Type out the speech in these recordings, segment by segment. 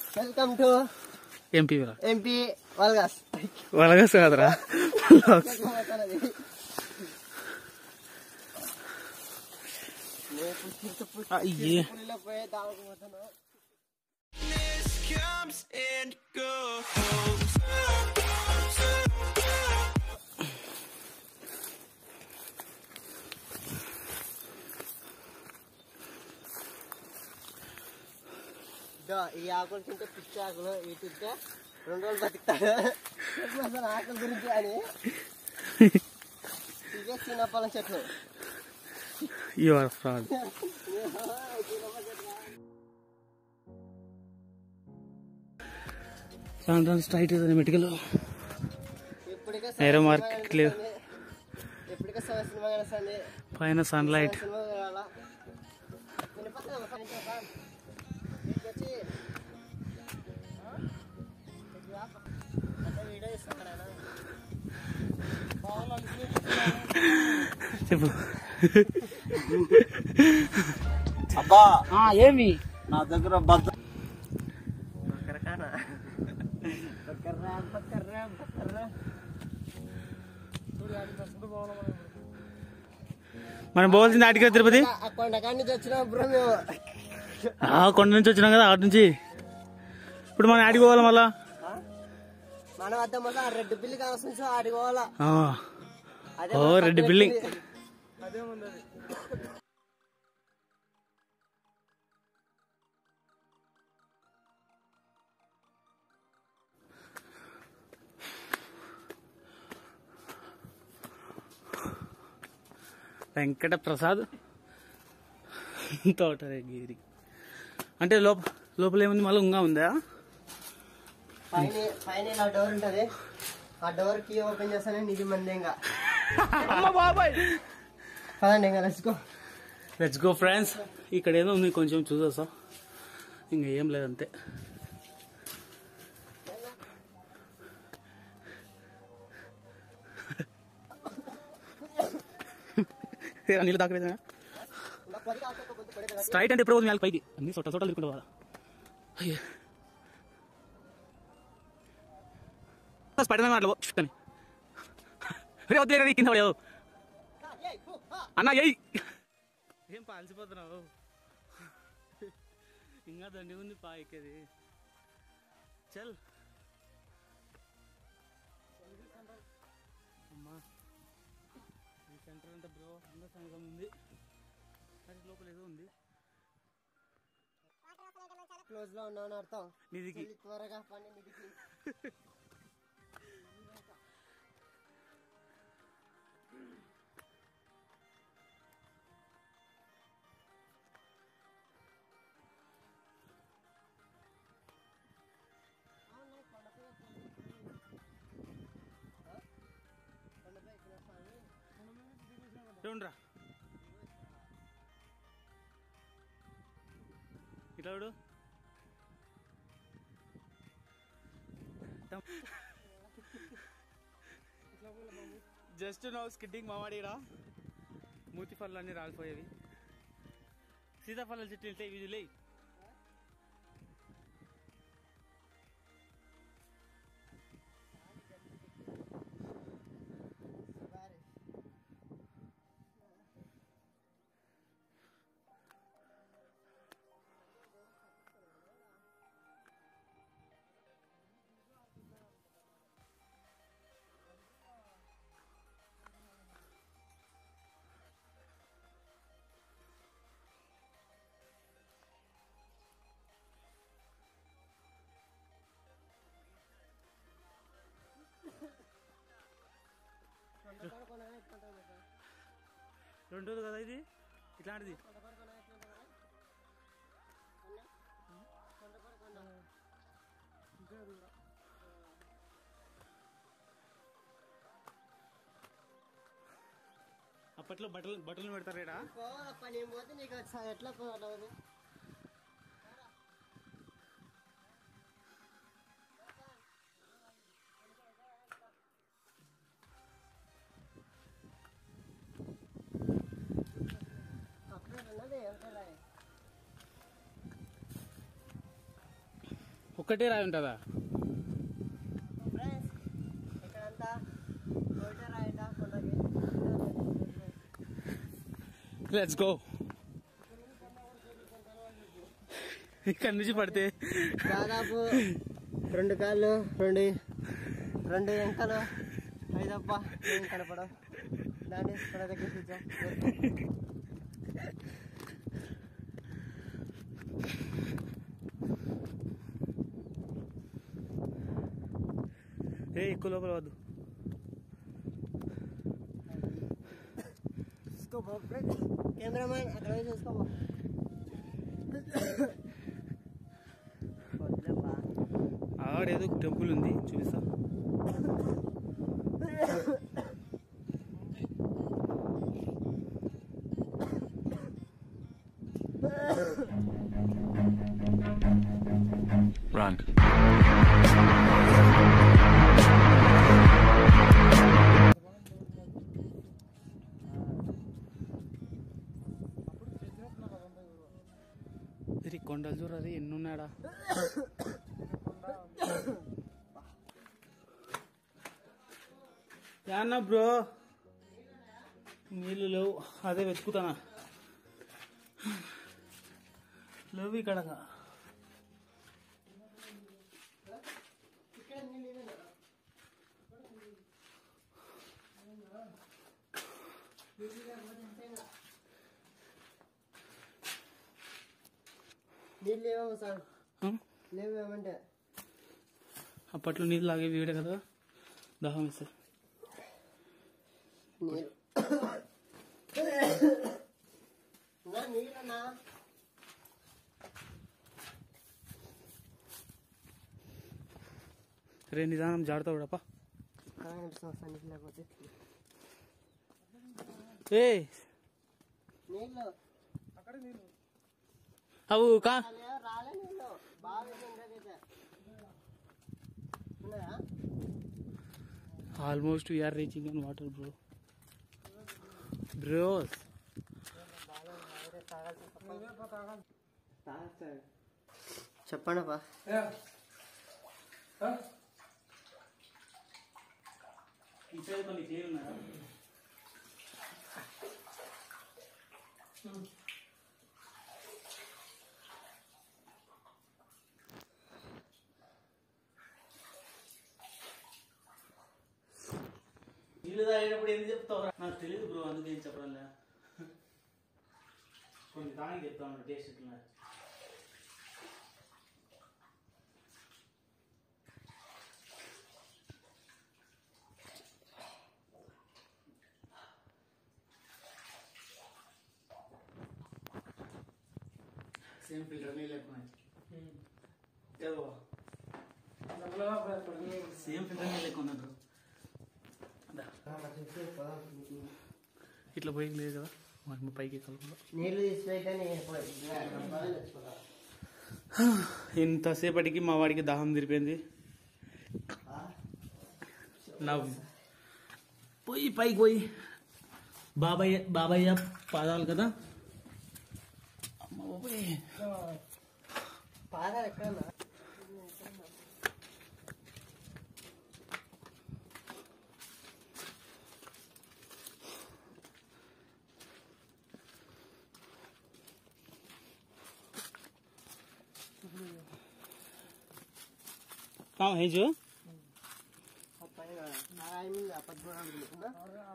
Welcome to MP Veera MP వల్గాస్ వలగస్ కాదురా అయ్యే పోయి దావకపోతాను ఇదో ఈ ఆకులు తింటే పిచ్చి ఆకులు ఈ తింటే రెండు రోజులు బతుకుతాడు అసలు ఆకుల గురించి అని ఇదే చిన్నపల్లం చెట్లు యు ఆర్ ఫ్రాడ్ సాయంత్రం స్ట్రైట్ మెటికల్ ఇప్పటికే నేరో మార్కెట్ లేవు ఎప్పటికే సగం సినిమా కనిపిస్తుంది పైన సన్లైట్ సినిమా చూడాలా వినిపిస్తుందా మా ఫ్రెండ్స్ ఒక? వీడికి వచ్చి ఆ? ఇటు రా. అంటే వీడియో ఇస్తున్నాడు ఆయన. చెప్పు అబ్బా ఏమి నా దగ్గర బద్ద బక్కరకానా? బక్కర్రా, బక్కర్రా, బక్కర్రా. చూడు, ఆడికి వస్తుంది పోవాలి మనం. మనం పోవాల్సింది ఆటికి తిరుపతి ఆ కొండకాడి నుంచి వచ్చినాం బ్రో మేము ఆ కొండ నుంచి వచ్చినాం కదా ఆటి నుంచి ఇప్పుడు మనం ఆడికి పోవాలి మళ్ళా ఆ? మనం వద్ద మొత్తం ఆ రెడ్ బిల్లు కావాల్సిన సో ఆడికి పోవాలా ఆ, అదే ఓ మన రెడ్ పక్కన బిల్డింగ్ ఉంది. అదే ఉంది అది. వెంకట ప్రసాద్ తోటగిరి అంటే లోప లోపల ఏముంది మళ్ళీ ఇంకా ఉందా పైన పైన ఇలా డోర్ ఉంటది ఆ డోర్ కీ ఓపెన్ చేస్తానే నిధి మంది ఇంకా పదండి ఇంకా let's go let's go friends ఇక్కడ ఏదో ఉంది కొంచెం చూసేసా ఇంకా ఏం లేదంతే నీళ్ళు తాకలేదా స్ట్రైట్ అంటే ఎప్పుడు పోతుంది వాళ్ళ పైకి అన్ని చోట చోట తిరుగుకుంటా పోదా అయ్యో స్పైడర్ మ్యాన్ అట్లా అని రే వద్దు రే, కింద పడేవు అన్న ఎయ్ ఏం పాల్చిపోతున్నావు ఇంకా దండి ఉంది పా ఎక్కేది చల్ అమ్మా ఈ సెంటర్ అంటే బ్రో అందరూ సంగం ఉంది అది లోపల ఏదో ఉంది క్లోజ్ లో ఉన్నాను అర్థం నిధికి వెళ్ళి త్వరగా పని నిధికి చూడరా ఇట్లా చూడు జస్ట్ నో స్కిడ్డింగ్ మావాడిరా మూతి పళ్ళు అన్ని రాలిపోయేవి సీతాఫలాల చెట్టు వెళ్తే ఇవి లేయి రెండు రోజులు కదా ఇది ఇట్లాంటిది అప్పట్లో బట్టలు బట్టలు పెడతారేడా పోవాలా పని ఏం పోతే నీకు స- ఎట్లా పోవాలి ఒక ఒక్కటే రాయి ఉంటుందా ఫ్రెండ్స్ ఇక్కడంతా కోట రాయట కొండకి లెట్స్ గో ఇక్కడ నుంచి పడితే దాదాపు రెండు కాళ్ళు రెండు రెండు వెంకలు ఐదప్ప ఏం కనపడవు దాన్ని కొండ దగ్గర చూద్దాం ఏ ఎక్కువ లోపల వద్దు చూసుకోబో ఫ్రెండ్స్ కెమెరామ్యాన్ అక్కడ పోయి చూసుకోబో వద్దులేబ్బా. ఆడ ఏదో టెంపుల్ ఉంది చూపిస్తా Run. ఇది కొండలు చూడరు ఎన్ని ఉన్నాడా యాన్న బ్రో నీళ్ళు లేవు అదే వెతుకుతానా లేవు ఇక్కడ నీళ్ళు లేవేమో సార్ ఆ? లేవేమంటే అప్పట్లో నీళ్ళు లాగే వీడే కదా దాహం వేస్తారు నీళ్ళు నా నీళ్ళన్నా రే నిదానం జాడతా కూడపా కనిపిస్తుంది సార్ నీళ్ళు లేకపోతే ఏ నీళ్ళు అవు కా రాలే రాలే నీళ్ళు బాగా ఉండేదైతే ఉన్నాయా almost we are reaching in water bro bros చెప్పండి బా నీళ్ళు తాగేటప్పుడు ఏం చెప్తావు నాకు తెలియదు బ్రో అందుకే ఏం చెప్పడం లే కొన్ని తాగి చెప్తాను టేస్ట్ ఎట్లా సేమ్ ఫిల్టర్ నీళ్ళు ఎక్కువ ఏదో సేమ్ ఫిల్టర్ నీళ్ళు ఎక్కువ ఉన్నాయి బ్రో ఇట్లా పోయి లేదు కదా మరి పైకి కలుపుకుందాం నీళ్ళు తీసుకురైతే నేను తెచ్చుకుంటా ఇంతసేపటికి మా వాడికి దాహం తిరిపోయింది నవ్వు పోయి పైకి పోయి బాబాయ్ బాబాయ్య పాదాలు కదా అమ్మ బాబాయ్ పాదాలు ఎక్కడ కావు హేజు పైన నారాయణ పద్మనాభుడు ఉందా?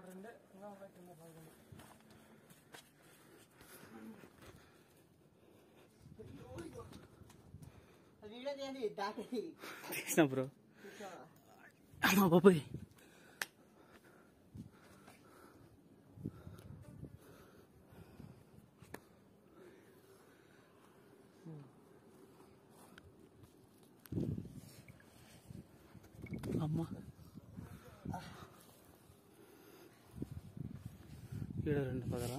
వీడియో తీయాలి దాటి తీసిన బ్రో అమ్మ బాబాయ్ అమ్మ ఈడ రెండు పదరా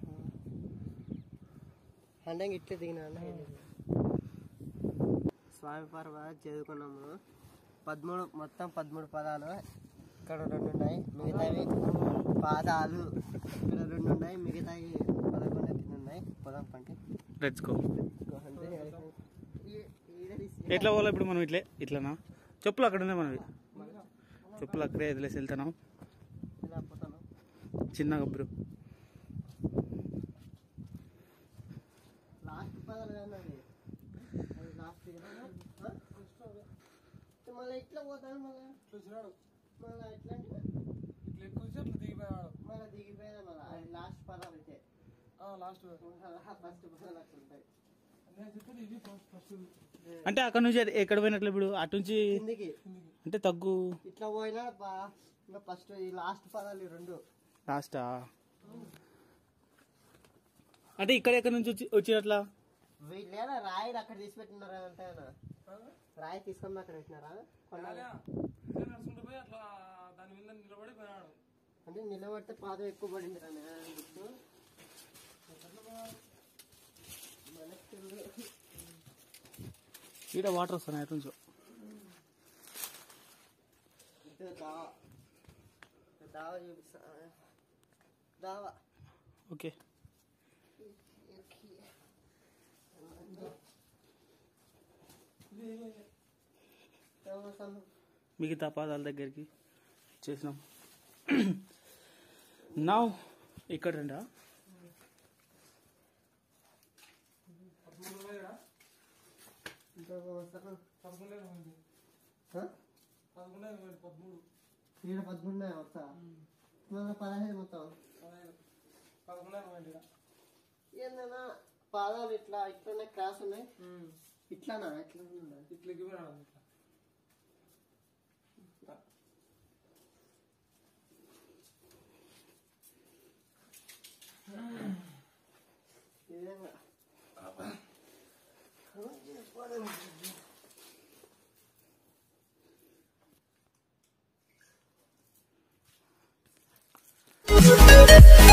అంటే ఇట్లా దిగినా స్వామి పర్వ చదువుకున్నాము పదమూడు మొత్తం పదమూడు పదాలు ఇక్కడ రెండు ఉన్నాయి మిగతావి పాదాలు ఇక్కడ రెండు ఉన్నాయి మిగతావి పదకొండు కింద ఉన్నాయి పదం పంటే లెట్స్ గో అంటే ఈ- ఈడ తీసి ఎట్లా పోవాలి ఇప్పుడు మనం ఇట్లే ఇట్లానా చెప్పులు అక్కడ ఉన్నాయి మనవి చెప్పులు అక్కడే వదిలేసి వెళ్తున్నాం ఇలా పోతాను చిన్నగా బ్రో లాస్ట్ పదాలు కానీ అది అది లాస్ట్ మళ్ళీ ఇట్లా పోతాను మళ్ళీ చూసినాడు మళ్ళీ ఎట్లా అంటే ఇట్లా ఎక్కువ సేపు దిగిపోయాడు మళ్ళీ దిగిపోయినా మళ్ళీ అది లాస్ట్ పదాలు అయితే లాస్ట్ ఫస్ట్ పదాలు అట్లా ఉంటాయి నేను చెప్పేది ఇది ఫస్ట్ ఫస్ట్ అంటే అక్కడ నుంచి అది ఎక్కడ పోయినట్లు ఇప్పుడు అటు నుంచి కిందికి అంటే తగ్గు ఇట్లా పోయినా బా- ఇంకా ఫస్ట్ ఈ లాస్ట్ పదాలు ఈ రెండు లాస్టా అంటే ఇక్కడ ఎక్కడి నుంచి వచ్చి వచ్చినట్లా వీళ్ళేనా రాయి అక్కడ తీసి పెట్టినారా అంటే రాయి తీసుకొని అక్కడ పెట్టినారా కొండ నడుచుకుంటూ పోయి అట్లా దాని మీద నిలబడి పోయినాడు అంటే నిలబడితే పాదం ఎక్కువ పడింది రా మనకి ఈడ వాటర్ వస్తున్నాయి అటు నుంచి ఇది దావా దావా చూపిస్తా దావా ఓకే మిగతా పాదాల దగ్గరికి చేసినాం నా ఇక్కడ రండా పదమూడు వేల పదకొండే పోయింది పదకొండే పోయింది పదమూడు ఈడ పదకొండు వస్తా మళ్ళీ పదహైదు మొత్తం పదహైదు పదకొండే పోయింది ఇక. ఏందన్నా పాదాలు ఇట్లా ఇట్లనే క్రాస్ ఉన్నాయి ఇట్లానా ఇట్లా ఉందా? ఇట్లా ఎక్కిపోయినాడు ఇట్లా ఈ విధంగా Thank